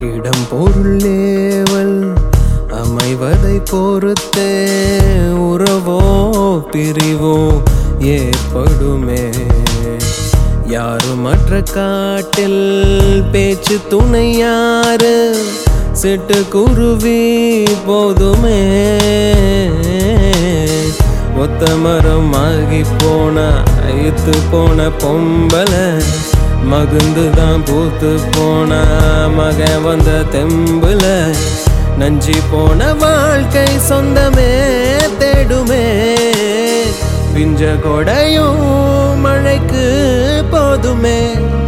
இடம் பொருளேவல் அமைவதை பொறுத்தே உறவோ பிரிவோ ஏற்படுமே யாருமற்ற காட்டில் பேச்சு துணை யாரு சிட்டுக்குருவி போதுமே ஒத்த மரம் ஆகி போன ஐத்து போன பொம்பளை மகுந்துதான் பூத்து போன மகன் வந்த தெம்புல நஞ்சி போன வாழ்க்கை சொந்தமே தேடுமே பிஞ்ச கொடையும் மழைக்கு போதுமே